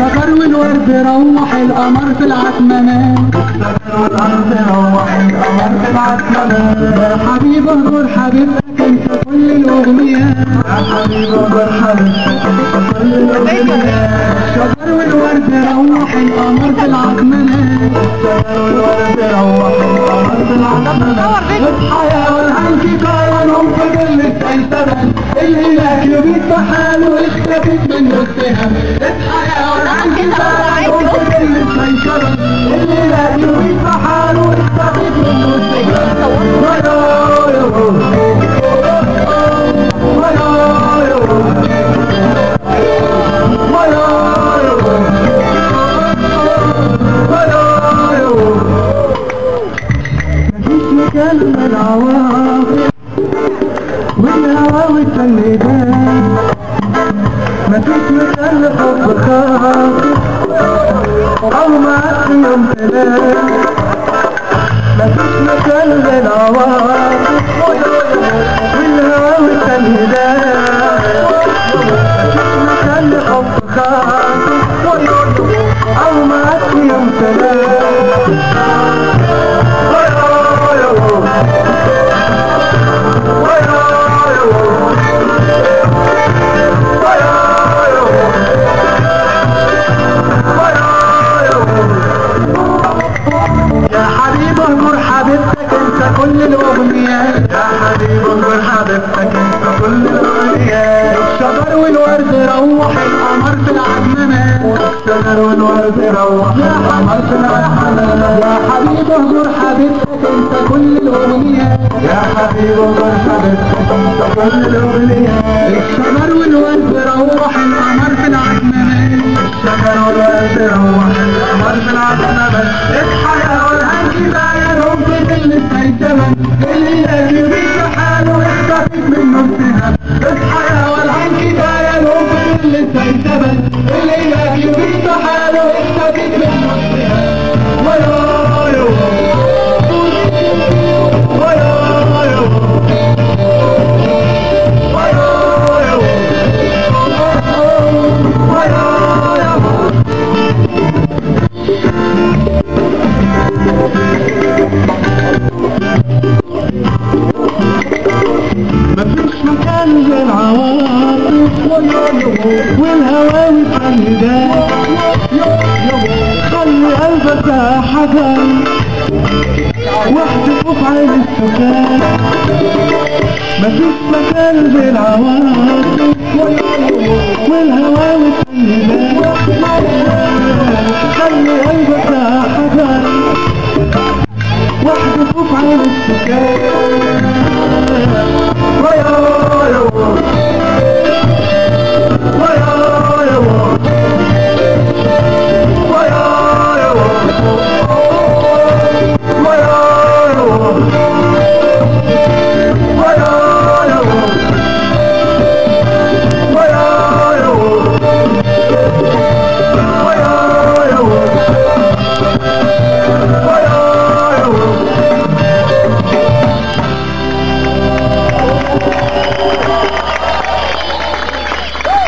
الشجر والورد روح القمر في العتمنات الشجر والأرض روح القمر في العتمة يا حبيب اهجر حبيبتك انت كل الاغنيات يا حبيب اغر حبيبتك انت كل الأغنيات الشجر والورد روح القمر في العتمنات الشجر والورد روح القمر في العتمة الحياة والهنك كانوا في ظل السيطرة الإله يبيت بحاله اختفت منه السهم الحياة والهنك كانوا في ظل السيطرة الإله يبيت بحاله اختفت منه السهم ويا يا ويا يا ويا يا مفيش مكان للعواطف والهوى والسندان مفيش مكان لحب خاطف أو معاك يوم تنام مفيش مكان للعواطف والهوى والسندان مفيش مكان لحب خاطف أو معاك يوم تنام يا حبيب اهجر حبيبتك انت كل الاغنيات يا حبيب اغر حبيبتك انت كل الأغنيات الشجر والورد روح القمر في العتمنات الشجر والورد روح يا القمر في العتمة يا حبيب اهجر حبيبتك انت كل الاغنيات يا حبيب اغر حبيبتك انت كل الأغنيات الشجر والورد روح القمر في العتمنات الشجر والورد روح القمر في العتمة الحياة والهنك باينهم في ظل السيتمة اللي يجري حاله اختفت منه السهم الحياة والهنك باينهم في ظل السيتمة اللي يجري حاله اختفت منه السهم ويا يا مفيش مكان للعواطف والهوى والسندات خلي قلبك حجر واحتفوا في عين السكان مفيش مكان للعواطف والهوى والسندات